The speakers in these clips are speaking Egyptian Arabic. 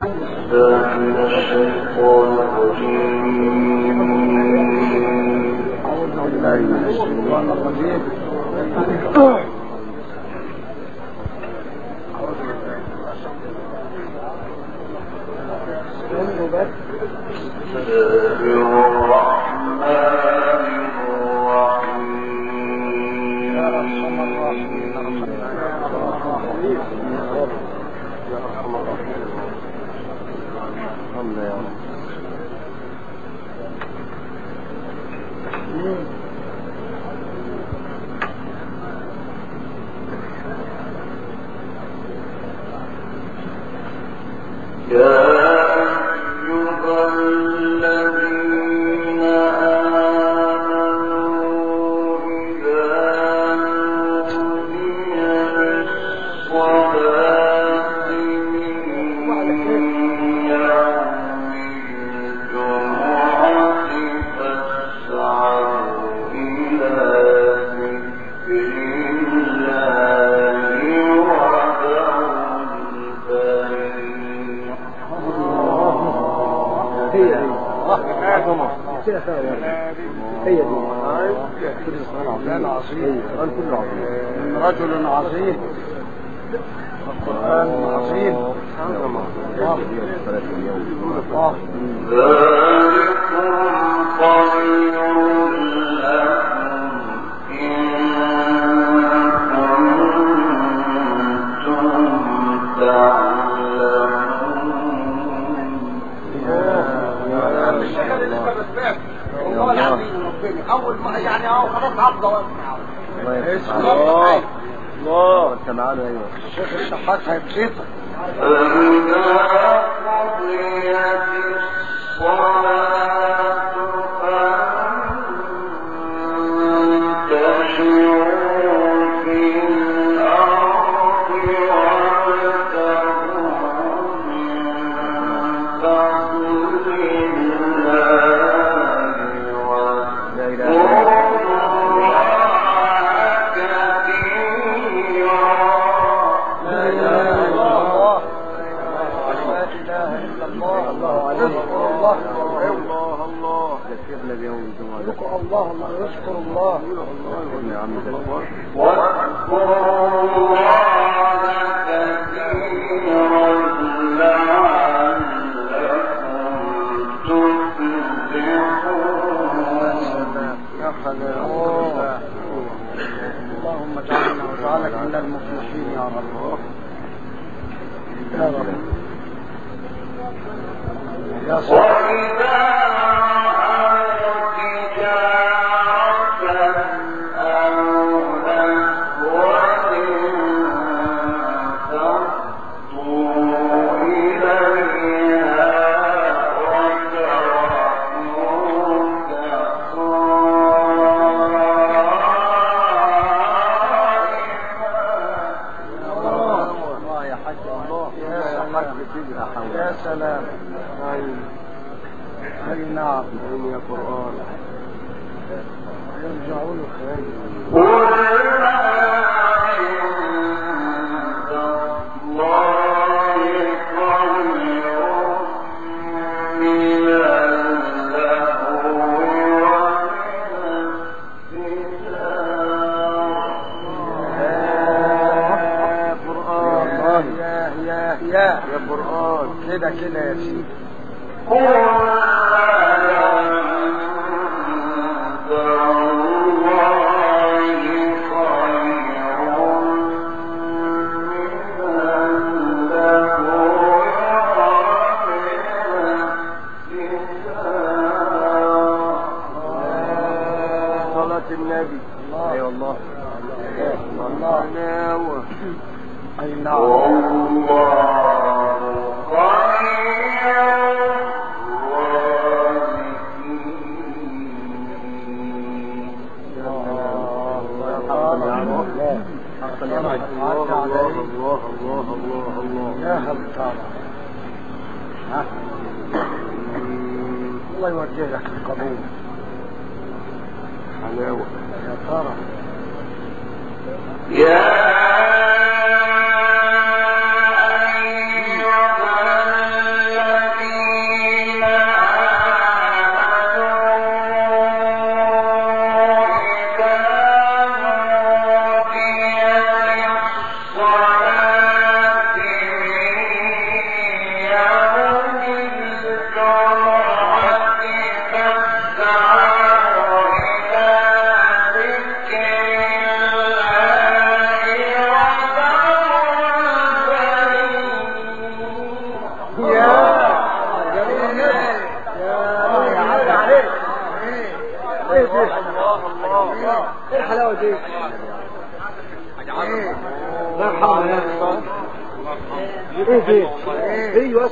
يا أيها يا جميل النبي يا يا عبد عليك ايه دي ايه الحلاوه دي ايه الله يرحمه يا ايه دي ايوه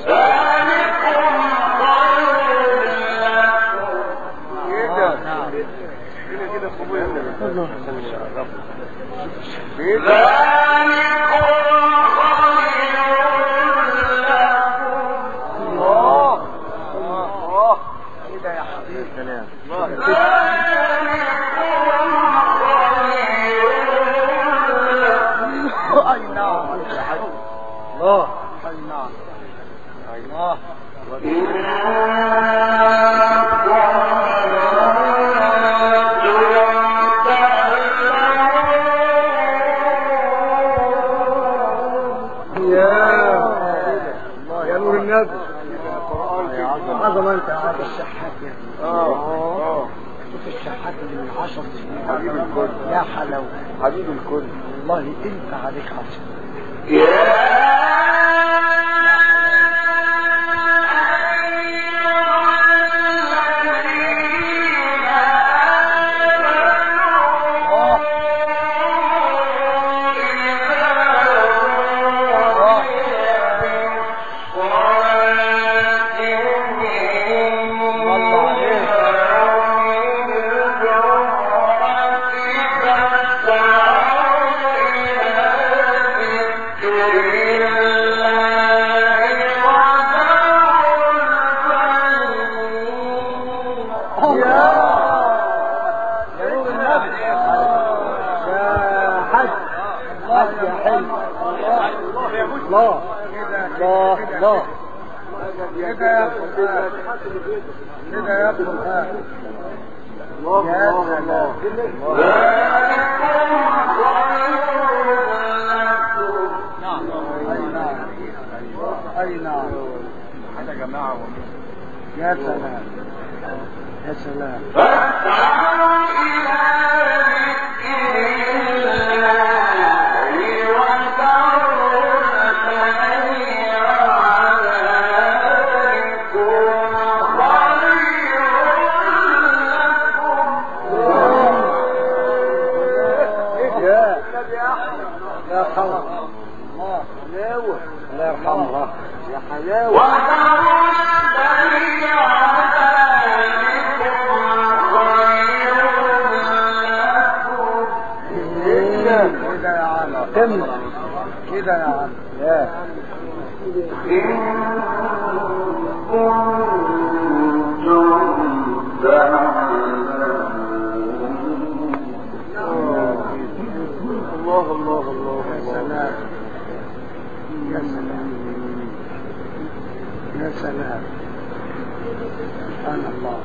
الله الله يا الله يا نور النبي عظم انت يا عظم الشحات يا اه شوف الشحات اللي من عشر سنين حبيب الكل يا حلاوه حبيب الكل والله انت عليك عظم الله عليك يا يا نور النبي يا حج حج يا حلو الله الله الله كده يا قرآن كده يا قرآن يا سلام أي نعم أي نعم يا جماعة يا سلام يا سلام يا يا حول الله حلاوة الله يرحمه يا حلاوة كده يا عم كمل كده يا عم يا الله الله الله يا سلام يا سلام يا سلام سبحان الله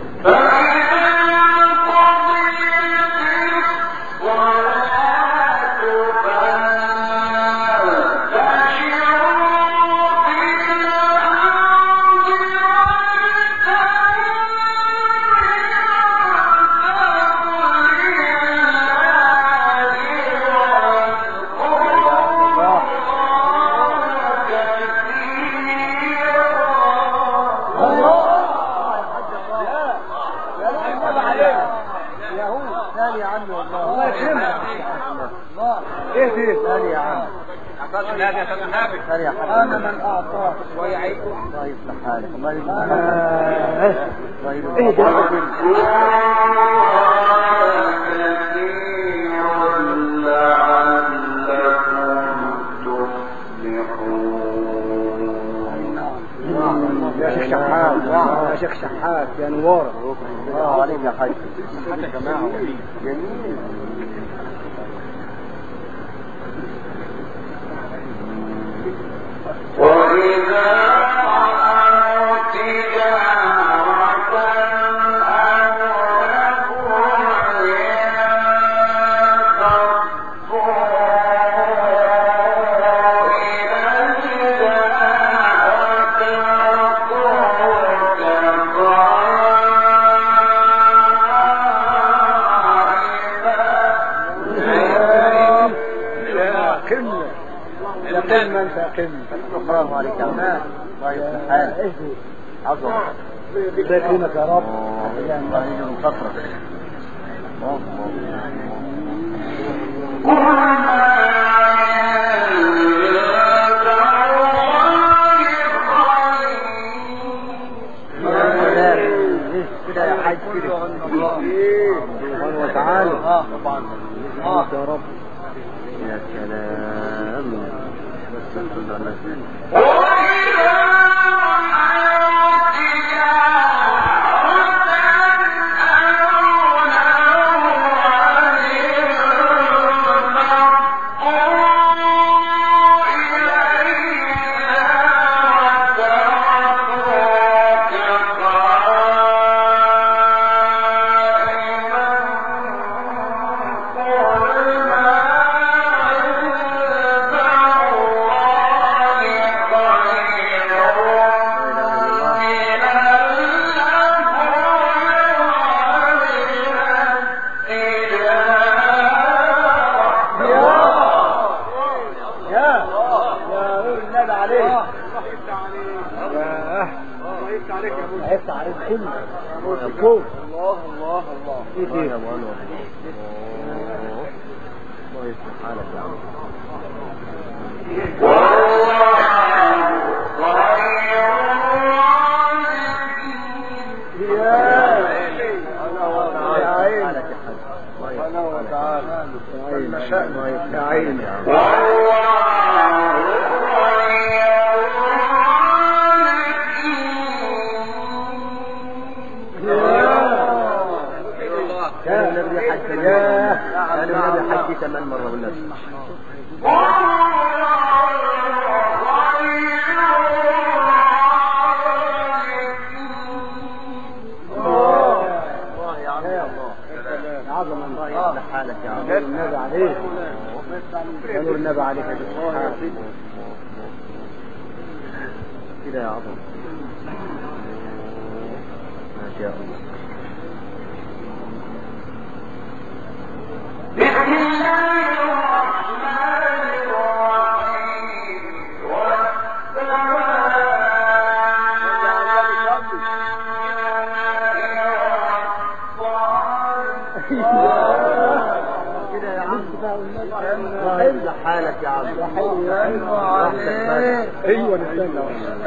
يا هو ثاني يا عم والله الله يكرمك الله ايه دي ثاني يا عم ثاني يا حبيبي انا من اعطاك شويه عيب الله يفتح حالك الله يفتح حالك ايه ده يا شيخ شحات يا شيخ شحات يا نوار الله عليك يا حاج يا جماعة جميل يا قمة يا قمة انت يا قمة برافو عليك يا عم الله حالك عظمة الله يكرمك يا رب الله يجي من فترة كده يا حاج كده سبحانه وتعالى اه طبعا اه يا رب يا سلام بس يا يا نور النبي عليك يا عرفت عليك كله الكون الله الله الله ايه الله يا دي ابو انور الله يصلح حالك يا عم يا عين حالك يا حاج الله يصلح سبحانه حالك. وتعالى عين. جل شأنه الله يصلح يا عين حالك يا عم. كان النبي حج ثمان مرات كان النبي حج ثمان مرات والناس الله يا عم يا الله عظم الله يصلح حالك يا عم نور النبي عليك يا نور النبي عليك يا دكتور كده يا عظم ما شاء الله كده يا عم الله يصلح حالك يا عم راحتك بالك. ايوه نستنى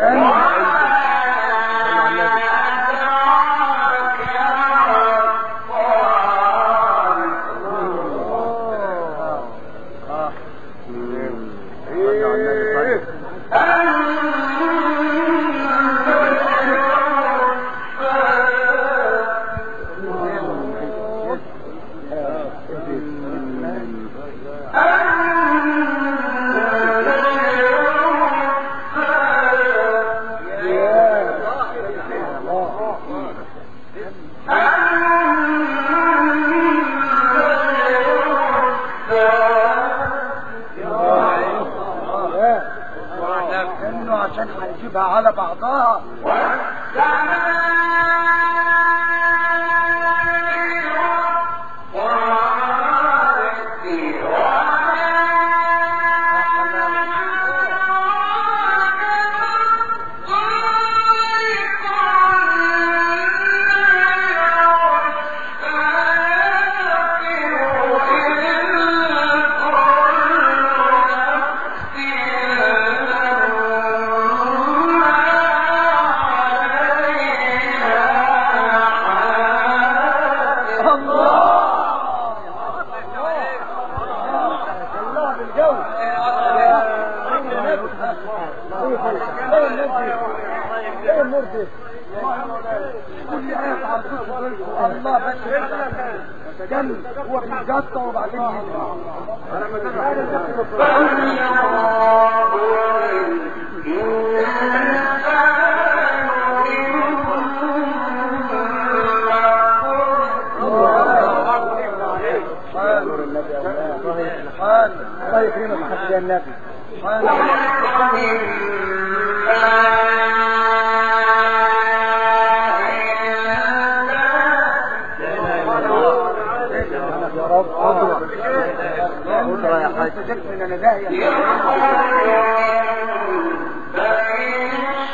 صلوا على النبي صلوا. انه عشان هنجيبها على بعضها الله بالجو ايه النور دي كل آية تعرفوش الله بس كان هو بيتقطع وبعدين نور النبي الله يسلمك الله يكرمك حتى النبي يا رب قدوة قدوة يا حاج من انا داهية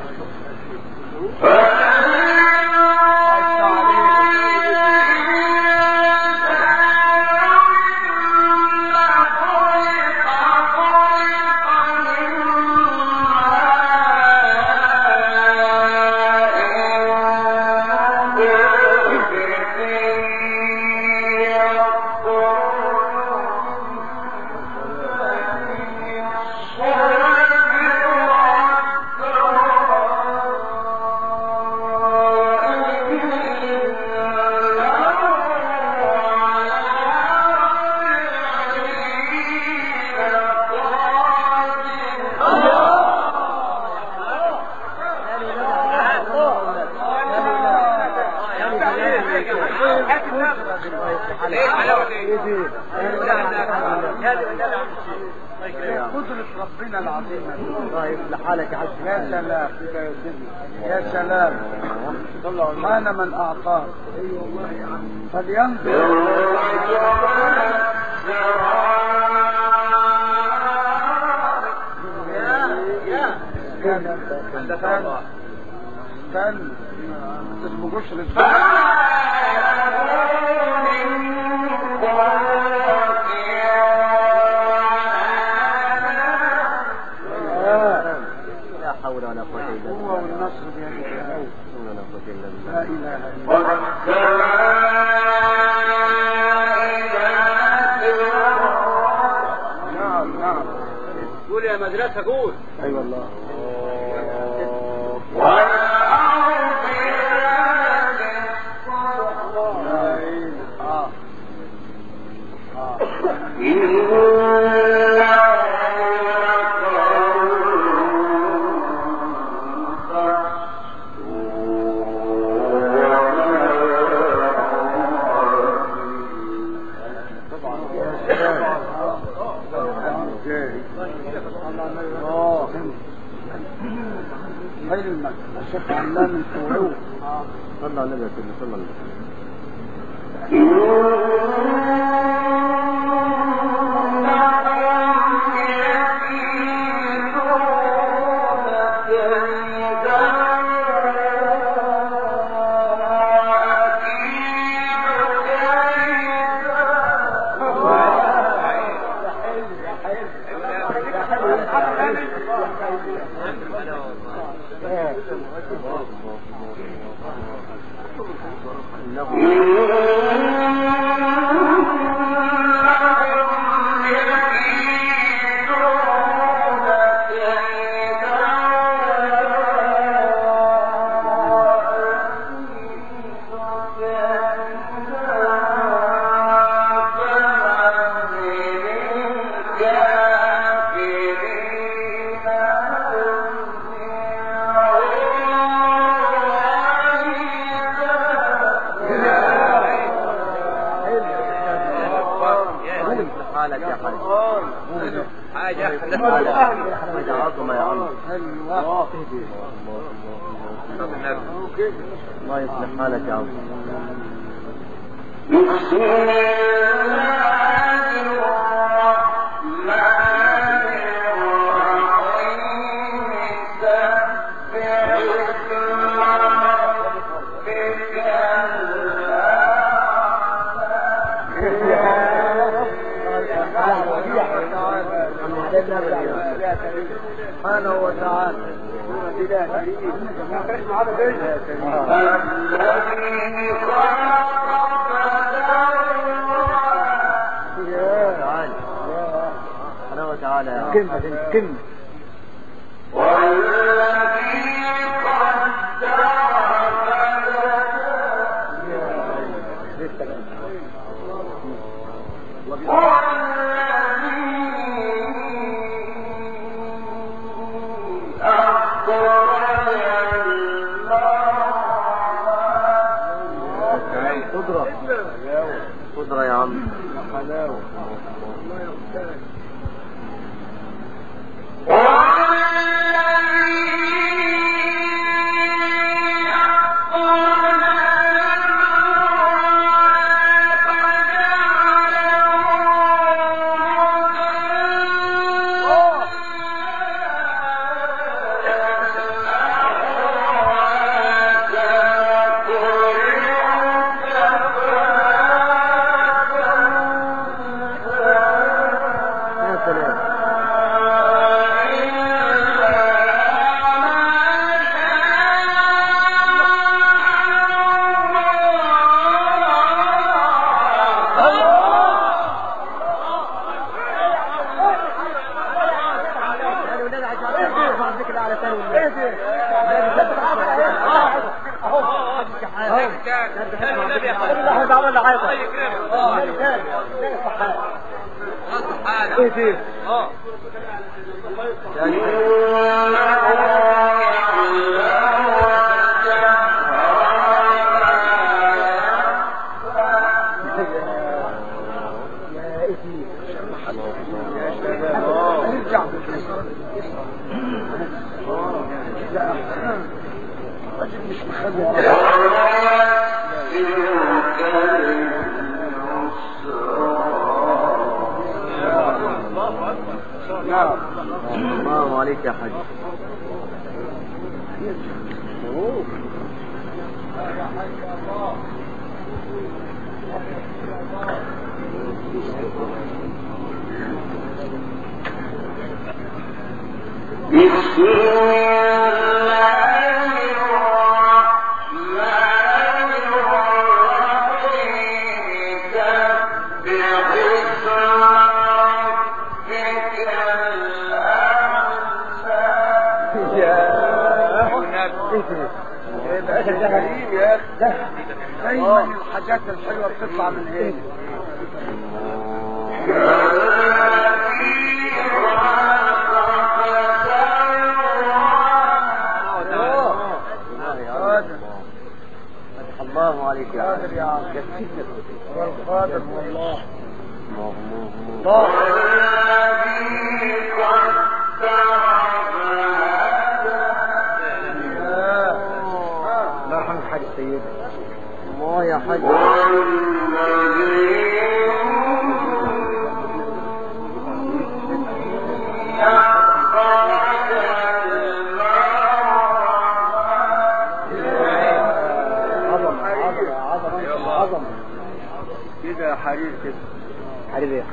قدرة ربنا العظيمة الله يصلح حالك يا حاج يا سلام يا سلام سبحان من أعطاه فلينظر كان كان كان اسمه جشر لا حول ولا قوة إلا هو بالله والنصر بيد الله ولا قوة إلا لا بالله إله إلا الله نعم نعم قول يا مدرسة قول أي والله آه علمك الشيخ علام الكوعو صلى على النبي صلى الله عليه وسلم حالك يا حاج حاجة حاجة عظمة يا عم حلوة الله يصلح حالك يا عم سبحانه وتعالى تعال سبحانه وتعالى يا عم كلمة كلمة قدرة قدرة يا عم النبي يا الله تعالى ولا عايز الله يكرمك ايه دي اه يا اسمي ارجع راجل مش مخلي نعم الله عليك يا حاج دايما الحاجات الحلوه بتطلع من هنا قادر الله عليك يا حاج قادر يا عم هو القادر والله الله الله الله الله يرحم الحاج السيد الله يا حاج عظم عظم عظم عظم كده حرير كده حبيبي ايه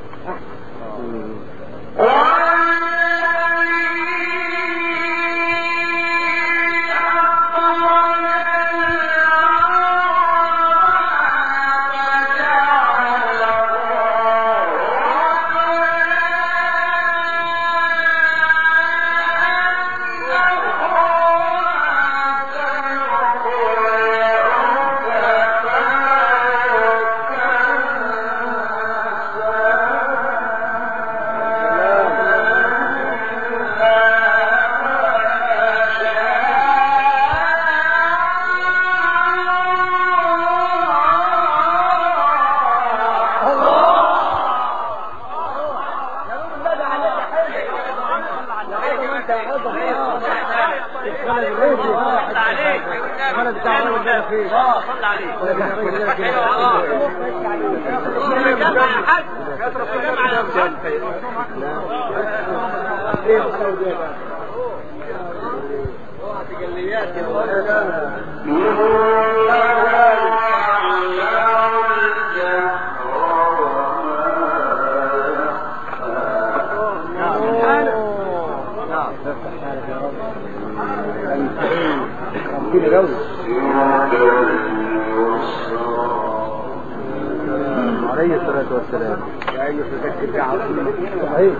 عليه الصلاة والسلام يا ايها تذكر دعوة صحيح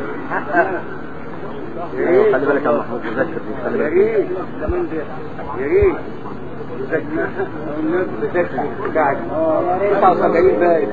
ايوه خلي بالك يا محمود مذكر دي خلي يا بالك ريت كمان ده يا ريت تذكر الناس تذكر بتاعك 79 باين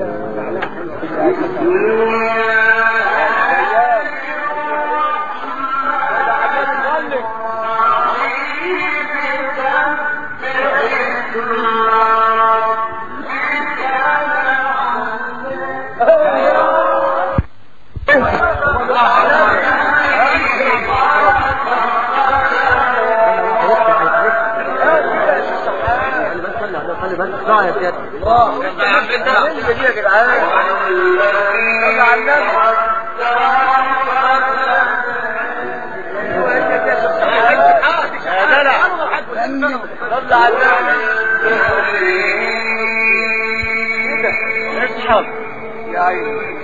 خلي بالك خلي خلي بالك اسمع يا سيادة يا جدعان صلى على النبي يا جدع صلى على النبي اسحب يا عيني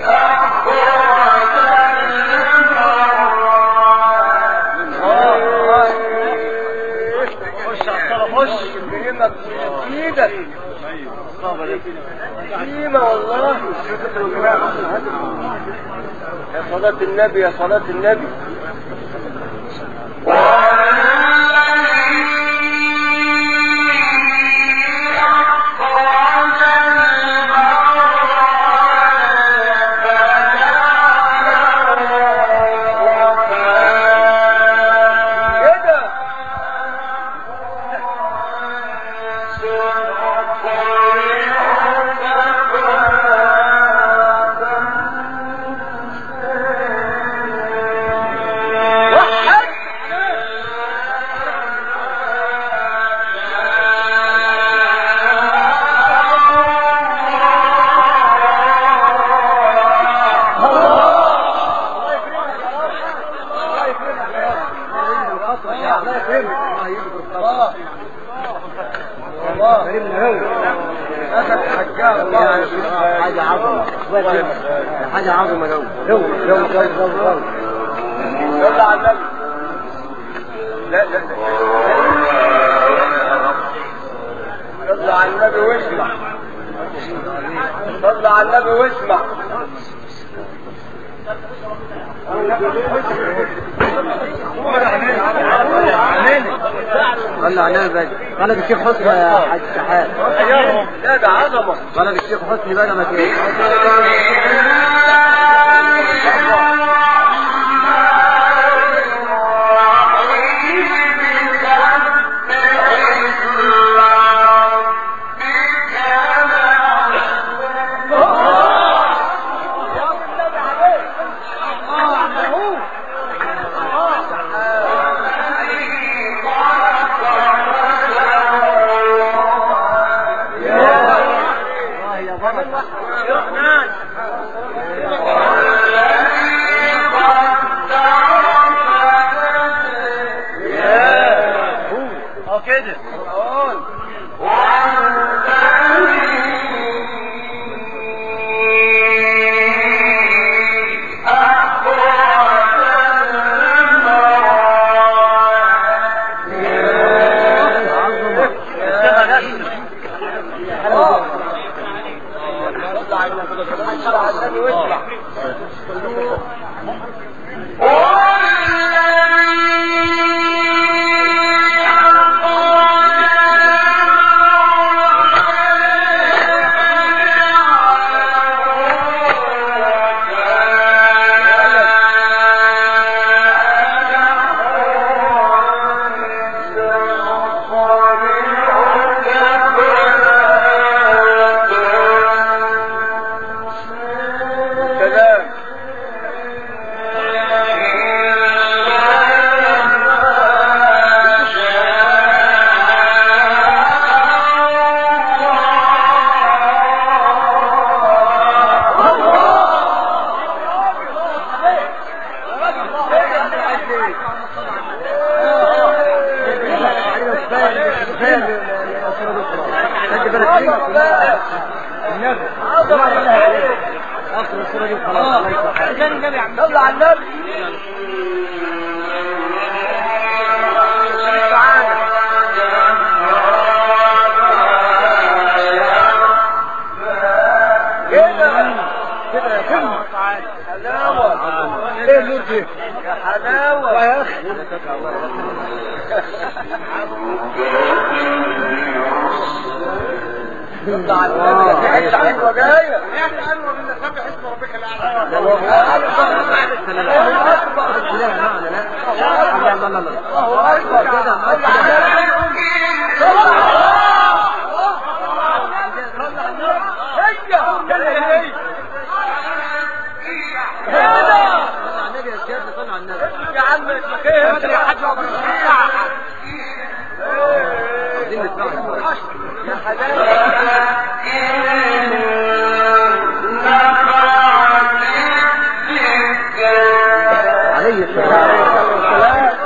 خش على الصلاة خش كلمة بإيدك قيمة والله يا صلاة النبي يا صلاة النبي وَالَّذِي حاجة عظمة حاجة عظمة جو جو جو جو جو جو صلى على النبي لا لا صلى على النبي واسمع صلى على النبي واسمع صلى على النبي قال الشيخ حسني يا حاج شحات لا ده عظمه قال الشيخ حسني بقى ما تيجي اه كده سلام اخر الصورة دي وخلاص الله يفتح صلى على النبي كده كده يا كم حلاوة ايه النور دي يا حلاوة يا اخي صلى على النبي يا حتة حلوة جاية الله أكبر يا عم اسمك ايه انت يا حاج يا عليه السلام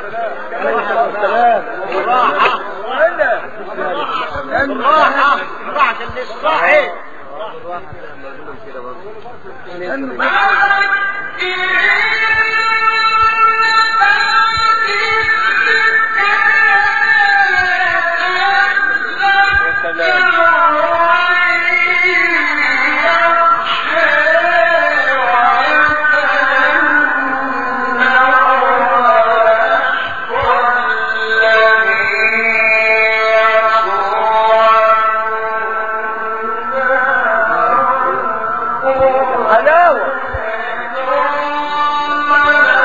الراحة راحة للصاحب حلاوة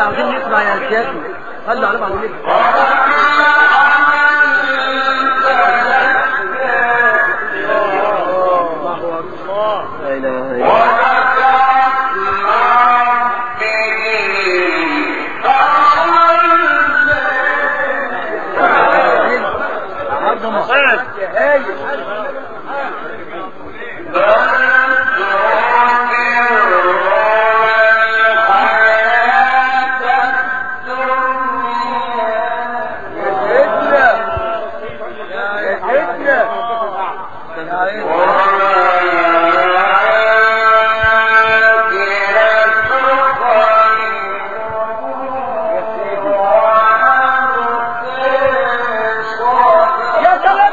عاوزين نسمع يا سيادي خلوا عليهم عاوزين نسمع لا اله الا الله عبد محمد يا سلام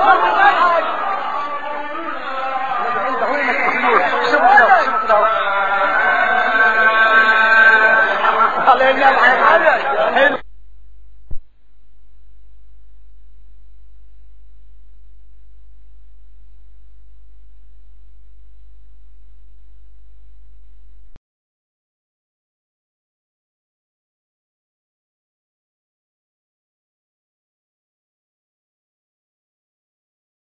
علينا الحين